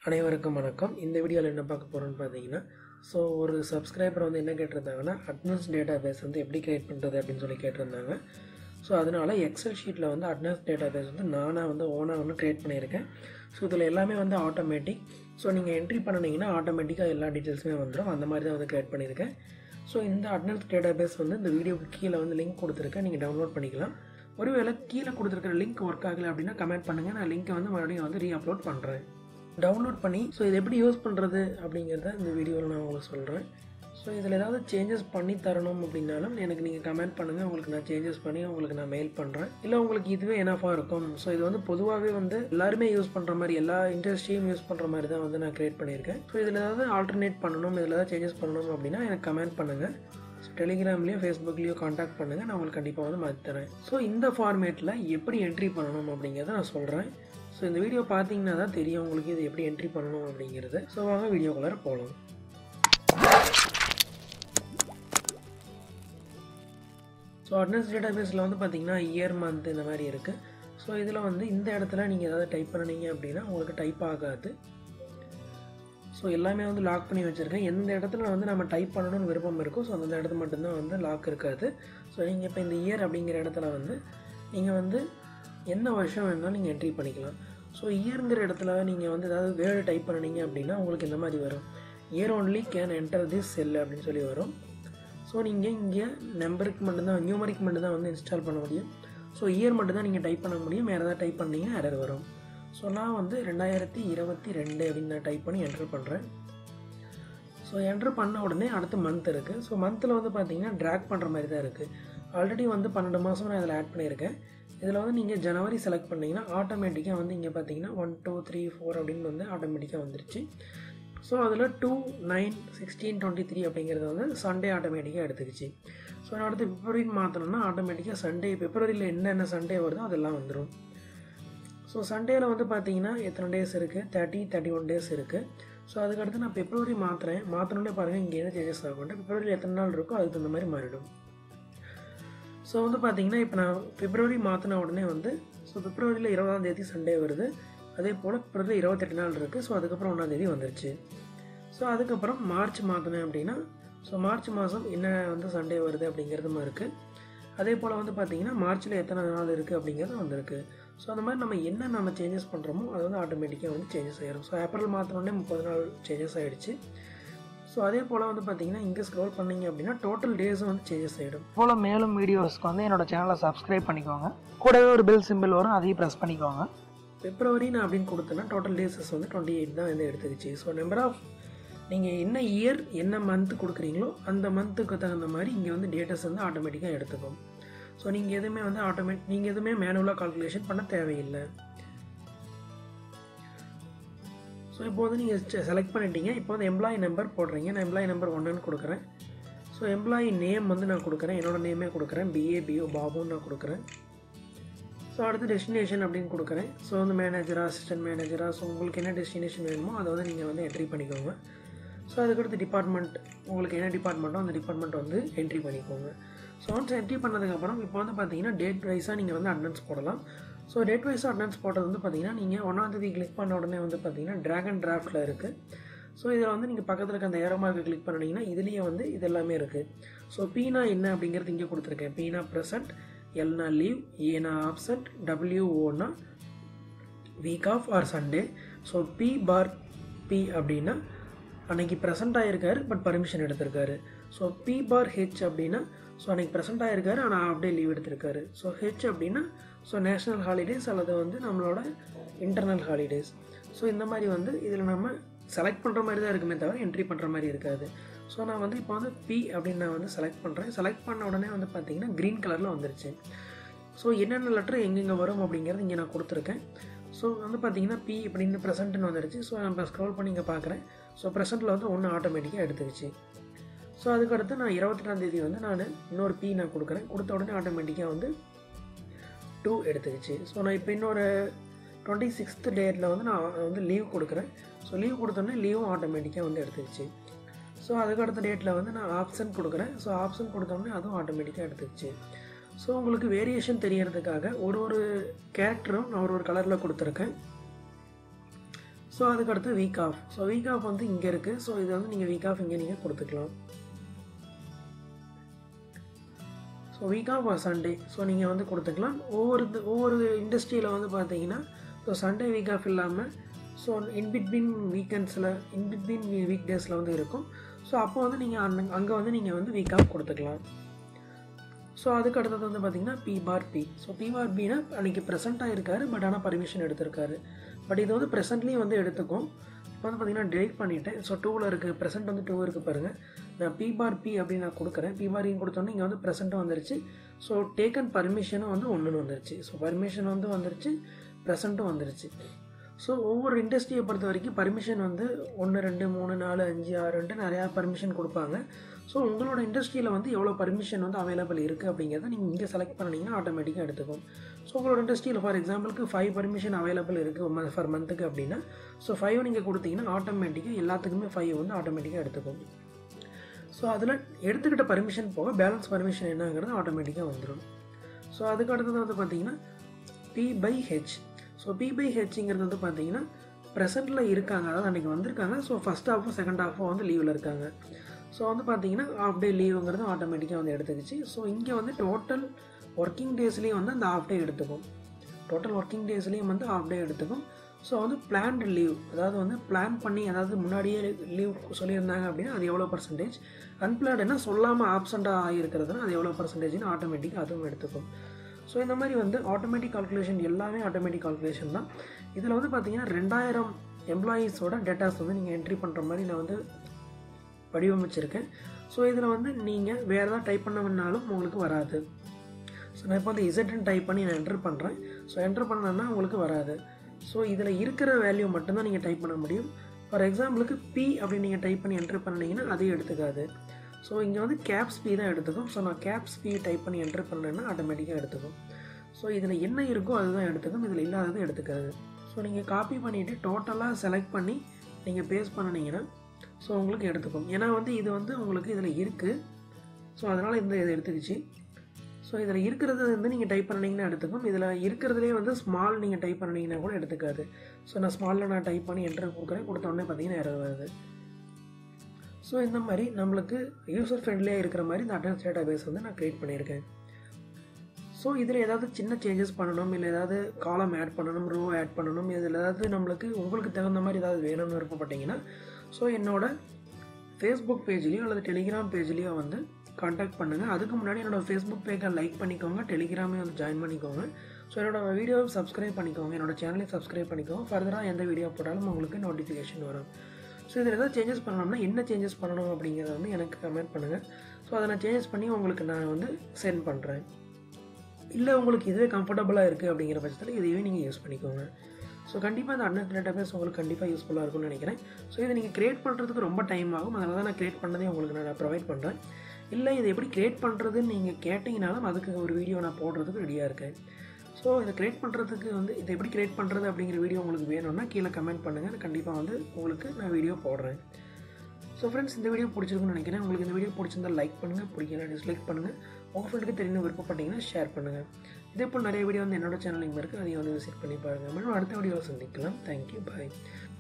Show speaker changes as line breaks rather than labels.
அனைவருக்கும் வணக்கம் இந்த வீடியோவில் என்ன பார்க்க போகிறோம்னு பார்த்தீங்கன்னா ஸோ ஒரு சப்ஸ்கிரைபர் வந்து என்ன கேட்டிருந்தாங்கன்னா அட்னன்ஸ் டேட்டா பேஸ் வந்து எப்படி கிரியேட் பண்ணுறது அப்படின்னு சொல்லி கேட்டிருந்தாங்க ஸோ அதனால் எக்ஸல் ஷீட்டில் வந்து அட்னன்ஸ் டேட்டா பேஸ் வந்து நானாக வந்து ஓனாக வந்து க்ரியேட் பண்ணியிருக்கேன் ஸோ இதில் எல்லாமே வந்து ஆட்டோமேட்டிக் ஸோ நீங்கள் என்ட்ரி பண்ணினீங்கன்னா ஆட்டோமேட்டிக்காக எல்லா டீட்டெயில்ஸுமே வந்துடும் அந்த மாதிரி தான் வந்து க்ரியேட் பண்ணியிருக்கேன் ஸோ இந்த அட்னன்ஸ் டேட்டா பேஸ் வந்து இந்த வீடியோக்கு கீழே வந்து லிங்க் கொடுத்துருக்கேன் நீங்கள் டவுன்லோட் பண்ணிக்கலாம் ஒருவேளை கீழே கொடுத்துருக்கிற லிங்க் ஒர்க் ஆகலை அப்படின்னா கமெண்ட் பண்ணுங்கள் நான் லிங்க்கை வந்து மறுபடியும் வந்து ரீ அப்லோட் பண்ணுறேன் டவுன்லோட் பண்ணி ஸோ இதை எப்படி யூஸ் பண்ணுறது அப்படிங்கிறத இந்த வீடியோவில் நான் உங்களுக்கு சொல்கிறேன் ஸோ இதில் ஏதாவது சேஞ்சஸ் பண்ணி தரணும் அப்படின்னாலும் எனக்கு நீங்கள் கமெண்ட் பண்ணுங்கள் உங்களுக்கு நான் சேஞ்சஸ் பண்ணி உங்களுக்கு நான் மெயில் பண்ணுறேன் இல்லை உங்களுக்கு இதுவே எனஃபாக இருக்கும் ஸோ இது வந்து பொதுவாகவே வந்து எல்லாருமே யூஸ் பண்ணுற மாதிரி எல்லா இண்டஸ்ட்ரியும் யூஸ் பண்ணுற மாதிரி தான் வந்து நான் க்ரியேட் பண்ணியிருக்கேன் ஸோ இதில் ஏதாவது ஆல்டர்னேட் பண்ணணும் இதில் ஏதாவது சேஞ்சஸ் பண்ணணும் அப்படின்னா எனக்கு கமெண்ட் பண்ணுங்கள் ஸோ டெலிகிராம்லேயோ ஃபேஸ்புக்லேயோ காண்டாக்ட் பண்ணுங்கள் நான் உங்களுக்கு கண்டிப்பாக வந்து மாற்றி தரேன் ஸோ இந்த ஃபார்மேட்டில் எப்படி என்ட்ரி பண்ணணும் அப்படிங்கிறத நான் சொல்கிறேன் ஸோ இந்த வீடியோ பார்த்தீங்கன்னா தான் தெரியும் உங்களுக்கு இது எப்படி என்ட்ரி பண்ணணும் அப்படிங்கிறது ஸோ வாங்க வீடியோக்குள்ளார போகலாம் ஸோ அட்னஸ் டேட்டா பேஸில் வந்து பார்த்தீங்கன்னா இயர் மந்த் இந்த மாதிரி இருக்குது ஸோ இதில் வந்து இந்த இடத்துல நீங்கள் ஏதாவது டைப் பண்ணினீங்க அப்படின்னா உங்களுக்கு டைப் ஆகாது ஸோ எல்லாமே வந்து லாக் பண்ணி வச்சுருக்கேன் எந்த இடத்துல வந்து நம்ம டைப் பண்ணணும்னு விருப்பம் இருக்கும் ஸோ அந்த இடத்துல மட்டும்தான் வந்து லாக் இருக்காது ஸோ நீங்கள் இப்போ இந்த இயர் அப்படிங்கிற இடத்துல வந்து நீங்கள் வந்து என்ன வருஷம் வேணாலும் நீங்கள் என்ட்ரி பண்ணிக்கலாம் ஸோ இயருங்கிற இடத்துல நீங்கள் வந்து ஏதாவது வேர்டு டைப் பண்ணினீங்க அப்படின்னா உங்களுக்கு இந்த மாதிரி வரும் year only can enter this cell அப்படின்னு சொல்லி வரும் ஸோ நீங்கள் இங்கே நம்பருக்கு மட்டும்தான் நியூமரிக் மட்டும் தான் வந்து இன்ஸ்டால் பண்ண முடியும் ஸோ இயர் மட்டும் தான் நீங்கள் டைப் பண்ண முடியும் வேறு ஏதாவது டைப் பண்ணீங்கன்னா எரர் வரும் ஸோ நான் வந்து ரெண்டாயிரத்தி இருபத்தி ரெண்டு அப்படின்னு நான் டைப் பண்ணி என்ட்ரு பண்ணுறேன் ஸோ என்ட்ரு பண்ண உடனே அடுத்து மந்த் இருக்குது ஸோ மந்தில் வந்து பார்த்தீங்கன்னா ட்ராக் பண்ணுற மாதிரி தான் இருக்குது ஆல்ரெடி வந்து பன்னெண்டு மாதம் நான் இதில் ஆட் பண்ணியிருக்கேன் இதில் வந்து நீங்கள் ஜனவரி செலக்ட் பண்ணிங்கன்னா ஆட்டோமேட்டிக்காக வந்து இங்கே பார்த்தீங்கன்னா ஒன் டூ த்ரீ ஃபோர் அப்படின்னு வந்து ஆட்டோமேட்டிக்காக வந்துருச்சு ஸோ அதில் two nine sixteen twenty three அப்படிங்கிறது வந்து சண்டே ஆட்டோமேட்டிக்காக எடுத்துக்கிச்சு ஸோ நான் அடுத்து பிப்ரவரின்னு மாற்றணும்னா ஆட்டோமேட்டிக்காக சண்டே பிப்ரவரியில் என்னென்ன சண்டே வருதோ அதெல்லாம் வந்துடும் ஸோ சண்டேயில் வந்து பார்த்தீங்கன்னா எத்தனை டேஸ் இருக்குது தேர்ட்டி தேர்ட்டி ஒன் டேஸ் இருக்குது ஸோ அதுக்கடுத்து நான் பிப்ரவரி மாற்றுறேன் மாற்றினோடனே பாருங்கள் இங்கே என்ன சேஞ்சஸ் ஆகும் பிப்ரவரியில் எத்தனை நாள் இருக்கோ அதுக்கு தகுந்த மாதிரி மாறிடும் ஸோ வந்து பார்த்தீங்கன்னா இப்போ நான் பிப்ரவரி மாற்றின உடனே வந்து ஸோ பிப்ரவரியில் இருபதாம் தேதி சண்டே வருது அதே போல் பிப்ரவரி இருபத்தெட்டு நாள் இருக்குது ஸோ அதுக்கப்புறம் ஒன்றாந்தேதி வந்துருச்சு ஸோ அதுக்கப்புறம் மார்ச் மாற்றினேன் அப்படின்னா ஸோ மார்ச் மாதம் என்ன வந்து சண்டே வருது அப்படிங்கிறதுமா இருக்குது அதே போல் வந்து பார்த்திங்கன்னா மார்ச்சில் எத்தனை நாள் இருக்குது அப்படிங்கிறது வந்திருக்கு ஸோ அந்த மாதிரி நம்ம என்ன நம்ம சேஞ்சஸ் பண்ணுறோமோ அது வந்து ஆட்டோமேட்டிக்காக வந்து சேஞ்சஸ் ஆகிடும் ஸோ ஏப்ரல் மாற்றினோடனே முப்பது நாள் சேஞ்சஸ் ஆகிடுச்சு ஸோ அதே போல் வந்து பார்த்தீங்கன்னா இங்கே ஸ்க்ரோல் பண்ணிங்க அப்படின்னா டோட்டல் டேஸும் வந்து சேஞ்சஸ் ஆகிடும் போல் மேலும் வீடியோஸ்க்கு வந்து என்னோட சேனலை சப்ஸ்கிரைப் பண்ணிக்கோங்க கூடவே ஒரு பெல் சிம்பிள் வரும் அதையும் ப்ரெஸ் பண்ணிக்கோங்க பிப்ரவரி நான் அப்படின்னு கொடுத்தேன்னா டோட்டல் டேஸஸ் வந்து டுவெண்ட்டி எயிட் தான் வந்து எடுத்துக்கிச்சு ஸோ நம்பர் ஆஃப் நீங்கள் என்ன இயர் என்ன மந்த் கொடுக்குறீங்களோ அந்த மந்த்துக்கு தகுந்த மாதிரி இங்கே வந்து டேட்டஸ் வந்து ஆட்டோமேட்டிக்காக எடுத்துக்கும் ஸோ நீங்கள் எதுவுமே வந்து ஆட்டோமேட் நீங்கள் எதுவுமே மேனுவலாக கால்குலேஷன் பண்ண தேவையில்லை ஸோ இப்போ வந்து நீங்கள் செலக்ட் பண்ணிட்டீங்க இப்போ வந்து எம்ப்ளாயி நம்பர் போடுறீங்க நான் எம்ப்ளாயி நம்பர் ஒன்றுன்னு கொடுக்குறேன் ஸோ எம்ப்ளாயி நேம் வந்து நான் கொடுக்குறேன் என்னோடய நேமே கொடுக்குறேன் பிஏ பிஓ பாபுன்னு நான் கொடுக்குறேன் ஸோ அடுத்து டெஸ்டினேஷன் அப்படின்னு கொடுக்குறேன் ஸோ வந்து மேனேஜரா அசிஸ்டன்ட் மேனேஜரா ஸோ உங்களுக்கு என்ன டெஸ்டினேஷன் வேணுமோ அதை வந்து நீங்கள் வந்து என்ட்ரி பண்ணிக்கோங்க ஸோ அதுக்கடுத்து டிபார்ட்மெண்ட் உங்களுக்கு என்ன டிபார்ட்மெண்ட்டோ அந்த டிபார்ட்மெண்ட் வந்து என்ட்ரி பண்ணிக்கோங்க ஸோ ஒன்ஸ் என்ட்ரி பண்ணதுக்கப்புறம் இப்போ வந்து பார்த்தீங்கன்னா டேட் வைஸாக நீங்கள் வந்து அட்டனன்ஸ் போடலாம் ஸோ டேட் வைஸாக அட்டனன்ஸ் போட்டது வந்து பார்த்தீங்கன்னா நீங்கள் ஒன்றாந்தேதி கிளிக் பண்ண உடனே வந்து பார்த்தீங்கன்னா ட்ராகன் டிராஃப்ட்டில் இருக்குது ஸோ இதில் வந்து நீங்கள் பக்கத்தில் இருக்க அந்த ஏரோ மார்க்கு கிளிக் பண்ணிங்கன்னா இதுலேயே வந்து இது எல்லாமே இருக்குது ஸோ பீனா என்ன அப்படிங்கிறது இங்கே கொடுத்துருக்கேன் பீனா ப்ரெசன்ட் எல்னா லீவ் ஏனா ஆப்சண்ட் டபிள்யூஓனா week off or Sunday so P bar P அப்படின்னா அன்னைக்கு ப்ரெசென்ட் ஆகிருக்காரு பட் பர்மிஷன் எடுத்திருக்காரு ஸோ பி பார் ஹெச் அப்படின்னா ஸோ அன்றைக்கி ப்ரெசென்ட் ஆகிருக்காரு ஆனால் ஆஃப் டே லீவ் எடுத்திருக்காரு ஸோ ஹெச் அப்படின்னா ஸோ நேஷ்னல் ஹாலிடேஸ் அல்லது வந்து நம்மளோட இன்டர்னல் ஹாலிடேஸ் ஸோ இந்த மாதிரி வந்து இதில் நம்ம செலக்ட் பண்ணுற மாதிரி தான் இருக்குமே தவிர என்ட்ரி பண்ணுற மாதிரி இருக்காது ஸோ நான் வந்து இப்போ வந்து பி அப்படின்னு நான் வந்து செலக்ட் பண்ணுறேன் செலக்ட் பண்ண உடனே வந்து பார்த்தீங்கன்னா க்ரீன் கலரில் வந்துருச்சு ஸோ என்னென்ன லெட்டர் எங்கெங்கே வரும் அப்படிங்கிறது இங்கே நான் கொடுத்துருக்கேன் ஸோ வந்து பார்த்தீங்கன்னா பி அப்படின்னு ப்ரெசென்ட்னு வந்துருச்சு ஸோ நான் இப்போ ஸ்க்ரோல் பண்ணி இங்கே பார்க்குறேன் ஸோ ப்ரெசென்ட்டில் வந்து ஒன்று ஆட்டோமேட்டிக்காக எடுத்துக்கிச்சு ஸோ அதுக்கடுத்து நான் இருபத்தெட்டாம் தேதி வந்து நான் இன்னொரு பி நான் கொடுக்குறேன் கொடுத்த உடனே ஆட்டோமேட்டிக்காக வந்து டூ எடுத்துக்கிச்சு ஸோ நான் இப்போ இன்னொரு டுவெண்ட்டி சிக்ஸ்த் டேட்டில் வந்து நான் வந்து லீவ் கொடுக்குறேன் ஸோ லீவ் கொடுத்தோன்னே லீவும் ஆட்டோமேட்டிக்காக வந்து எடுத்துக்கிச்சு ஸோ அதுக்கடுத்த டேட்டில் வந்து நான் ஆப்ஷன் கொடுக்குறேன் ஸோ ஆப்ஷன் கொடுத்தோடனே அதுவும் ஆட்டோமேட்டிக்காக எடுத்துக்கிச்சு ஸோ உங்களுக்கு வேரியேஷன் தெரியறதுக்காக ஒரு ஒரு கேரக்டரும் நான் ஒரு ஒரு கலரில் கொடுத்துருக்கேன் ஸோ ஸோ அதுக்கடுத்து week off so week off வந்து இங்கே இருக்குது ஸோ இது வந்து நீங்கள் வீக் ஆஃப் இங்கே நீங்கள் கொடுத்துக்கலாம் so week off Sunday so நீங்கள் வந்து கொடுத்துக்கலாம் ஒவ்வொரு இது- ஒவ்வொரு இண்டஸ்ட்ரியில் வந்து பார்த்தீங்கன்னா ஸோ சண்டே வீக் ஆஃப் இல்லாமல் ஸோ இன்பிட்வீன் வீக்கெண்ட்ஸில் இன்பிட்வீன் வீக் டேஸில் வந்து இருக்கும் ஸோ அப்போ வந்து நீங்கள் அங்க அங்கே வந்து நீங்கள் வந்து வீக் ஆஃப் கொடுத்துக்கலாம் ஸோ அதுக்கு அடுத்தது வந்து பார்த்தீங்கன்னா P bar P so P bar பினா அன்றைக்கி ப்ரெசென்ட்டாக இருக்காரு பட் ஆனால் பர்மிஷன் எடுத்திருக்காரு பட் இது வந்து ப்ரெசென்ட்லேயும் வந்து எடுத்துக்கும் இப்போ வந்து பார்த்தீங்கன்னா delete பண்ணிவிட்டேன் ஸோ டூவில் இருக்குது ப்ரெசென்ட் வந்து டூ இருக்குது பாருங்கள் நான் பி பார் பி அப்படின்னு நான் கொடுக்குறேன் பி பார் கொடுத்தோன்னே இங்கே வந்து ப்ரெசென்ட்டும் வந்துருச்சு ஸோ டேக்கன் பர்மிஷனும் வந்து ஒன்றுன்னு வந்துருச்சு ஸோ பர்மிஷன் வந்து வந்துருச்சு ப்ரெசென்ட்டும் வந்துருச்சு ஸோ ஒவ்வொரு இண்டஸ்ட்ரியை பொறுத்த வரைக்கும் பர்மிஷன் வந்து ஒன்று ரெண்டு மூணு நாலு அஞ்சு ஆறுன்ட்டு நிறையா பர்மிஷன் கொடுப்பாங்க ஸோ உங்களோட இண்டஸ்ட்ரியில் வந்து எவ்வளோ பர்மிஷன் வந்து அவைலபிள் இருக்குது அப்படிங்கிறத நீங்கள் இங்கே செலக்ட் பண்ணிங்கன்னா ஆட்டோமேட்டிக்காக எடுத்துக்கும் ஸோ உங்களோட இண்டஸ்ட்ரியில் ஃபார் எக்ஸாம்பிளுக்கு ஃபைவ் பர்மிஷன் அவைலபிள் இருக்குது ஃபார் மந்த்துக்கு அப்படின்னா ஸோ ஃபைவ் நீங்கள் கொடுத்தீங்கன்னா ஆட்டோமேட்டிக்காக எல்லாத்துக்குமே ஃபைவ் வந்து ஆட்டோமேட்டிக்காக எடுத்துக்கும் ஸோ அதில் எடுத்துக்கிட்ட பர்மிஷன் போக பேலன்ஸ் பர்மிஷன் என்னங்கிறது ஆட்டோமேட்டிக்காக வந்துடும் ஸோ அதுக்கு அடுத்தது வந்து பார்த்தீங்கன்னா P by H so P by ஹெச்ங்கிறது வந்து பார்த்தீங்கன்னா ப்ரெசென்ட்டில் இருக்காங்க அதாவது அன்றைக்கி வந்திருக்காங்க ஸோ ஃபஸ்ட் ஹாஃபும் செகண்ட் ஹாஃபும் வந்து லீவில் இருக்காங்க ஸோ வந்து பார்த்தீங்கன்னா ஆஃப் டே லீவுங்கிறது ஆட்டோமேட்டிக்காக வந்து எடுத்துக்கிச்சு ஸோ இங்கே வந்து டோட்டல் ஒர்க்கிங் டேஸ்லேயும் வந்து அந்த ஆஃப் டே எடுத்துக்கும் டோட்டல் ஒர்க்கிங் டேஸ்லேயும் வந்து ஆஃப் டே எடுத்துக்கும் ஸோ வந்து பிளான்டு லீவ் அதாவது வந்து பிளான் பண்ணி அதாவது முன்னாடியே லீவ் சொல்லியிருந்தாங்க அப்படின்னா அது எவ்வளோ பர்சன்டேஜ் அன்பிளான்டுனா சொல்லாமல் ஆப்சண்ட்டாக ஆகியிருக்கிறதுனா அது எவ்வளோ பர்சன்டேஜ்னு ஆட்டோமேட்டிக்காக அதுவும் எடுத்துக்கும் ஸோ இந்த மாதிரி வந்து ஆட்டோமேட்டிக் கால்குலேஷன் எல்லாமே ஆட்டோமேட்டிக் கால்குலேஷன் தான் இதில் வந்து பார்த்தீங்கன்னா ரெண்டாயிரம் எம்ப்ளாயீஸோட டேட்டாஸ் வந்து நீங்கள் என்ட்ரி பண்ணுற மாதிரி நான் வந்து வடிவமைச்சிருக்கேன் ஸோ இதில் வந்து நீங்கள் வேறு ஏதாவது டைப் பண்ண வேணாலும் உங்களுக்கு வராது ஸோ நான் இப்போ வந்து இசட்னு டைப் பண்ணி நான் என்டர் பண்ணுறேன் ஸோ என்டர் பண்ணேன்னா உங்களுக்கு வராது ஸோ இதில் இருக்கிற வேல்யூ மட்டும்தான் நீங்கள் டைப் பண்ண முடியும் ஃபார் எக்ஸாம்பிளுக்கு பி அப்படின்னு நீங்கள் டைப் பண்ணி என்டர் பண்ணிங்கன்னா அதையும் எடுத்துக்காது ஸோ இங்கே வந்து கேப்ஸ் பி தான் எடுத்துக்கும் ஸோ நான் கேப்ஸ் பி டைப் பண்ணி என்டர் பண்ணேன்னா ஆட்டோமேட்டிக்காக எடுத்துக்கும் ஸோ இதில் என்ன இருக்கோ அதுதான் எடுத்துக்கும் இதில் இல்லாதது எடுத்துக்காது ஸோ நீங்கள் காப்பி பண்ணிவிட்டு டோட்டலாக செலக்ட் பண்ணி நீங்கள் பேஸ்ட் பண்ணினீங்கன்னா ஸோ உங்களுக்கு எடுத்துக்கும் ஏன்னா வந்து இது வந்து உங்களுக்கு இதில் இருக்குது ஸோ அதனால் இந்த இதை எடுத்துக்கிச்சு ஸோ இதில் இருக்கிறது வந்து நீங்கள் டைப் பண்ணிங்கன்னா எடுத்துக்கும் இதில் இருக்கிறதுலே வந்து ஸ்மால் நீங்கள் டைப் பண்ணிங்கன்னா கூட எடுத்துக்காது ஸோ நான் ஸ்மாலில் நான் டைப் பண்ணி என்டர் கொடுக்குறேன் கொடுத்த உடனே பார்த்தீங்கன்னா எரர் வருது ஸோ இந்த மாதிரி நம்மளுக்கு யூசர் ஃப்ரெண்ட்லியாக இருக்கிற மாதிரி இந்த அட்டன்ஸ் டேட்டா பேஸ் வந்து நான் க்ரியேட் பண்ணியிருக்கேன் ஸோ இதில் ஏதாவது சின்ன சேஞ்சஸ் பண்ணணும் இல்லை ஏதாவது காலம் ஆட் பண்ணணும் ரோ ஆட் பண்ணணும் இதில் ஏதாவது நம்மளுக்கு உங்களுக்கு தகுந்த மாதிரி ஏதாவது வேணும்னு விருப்பப்பட்டீங்கன்னா ஸோ என்னோட ஃபேஸ்புக் பேஜ்லேயோ அல்லது டெலிகிராம் பேஜ்லேயோ வந்து காண்டாக்ட் பண்ணுங்கள் அதுக்கு முன்னாடி என்னோடய ஃபேஸ்புக் பேஜை லைக் பண்ணிக்கோங்க டெலிகிராமே வந்து ஜாயின் பண்ணிக்கோங்க ஸோ என்னோடய வீடியோவை சப்ஸ்கிரைப் பண்ணிக்கோங்க என்னோட சேனலையும் சப்ஸ்கிரைப் பண்ணிக்கோங்க ஃபர்தராக எந்த வீடியோ போட்டாலும் உங்களுக்கு நோட்டிஃபிகேஷன் வரும் ஸோ இதில் ஏதாவது சேஞ்சஸ் பண்ணணும்னா என்ன சேஞ்சஸ் பண்ணணும் அப்படிங்கிறத வந்து எனக்கு கமெண்ட் பண்ணுங்கள் ஸோ அதை நான் சேஞ்சஸ் பண்ணி உங்களுக்கு நான் வந்து சென்ட் பண்ணுறேன் இல்லை உங்களுக்கு இதுவே கம்ஃபர்டபுளாக இருக்குது அப்படிங்கிற பட்சத்தில் இதையே நீங்கள் யூஸ் பண்ணிக்கோங்க ஸோ கண்டிப்பாக இந்த அட்னட் டேட்டாபேஸ் உங்களுக்கு கண்டிப்பாக யூஸ்ஃபுல்லாக இருக்கும்னு நினைக்கிறேன் ஸோ இதை நீங்கள் கிரியேட் பண்ணுறதுக்கு ரொம்ப டைம் ஆகும் அதனால தான் நான் கிரியேட் பண்ணதே உங்களுக்கு நான் ப்ரொவைட் பண்ணுறேன் இல்லை இதை எப்படி கிரியேட் பண்ணுறதுன்னு நீங்கள் கேட்டிங்கனாலும் அதுக்கு ஒரு வீடியோ நான் போடுறதுக்கு ரெடியாக இருக்கேன் ஸோ இதை கிரியேட் பண்ணுறதுக்கு வந்து இதை எப்படி கிரியேட் பண்ணுறது அப்படிங்கிற வீடியோ உங்களுக்கு வேணும்னா கீழே கமெண்ட் பண்ணுங்கள் கண்டிப்பாக வந்து உங்களுக்கு நான் வீடியோ போடுறேன் ஸோ ஃப்ரெண்ட்ஸ் இந்த வீடியோ பிடிச்சிருக்குன்னு நினைக்கிறேன் உங்களுக்கு இந்த வீடியோ பிடிச்சிருந்தா லைக் பண்ணுங்கள் பிடிக்கல டிஸ்லைக் பண்ணுங்கள் உங்கள் ஃப்ரெண்டுக்கு தெரிஞ்ச விருப்பப்பட்டீங்கன்னா ஷேர் பண்ணுங்கள் இதே போல் நிறைய வீடியோ வந்து என்னோட சேனல் இங்கே இருக்குது அதையும் வந்து விசிட் பண்ணி பாருங்கள் மேலும் அடுத்த வீடியோவில் சந்திக்கலாம் தேங்க்யூ பாய்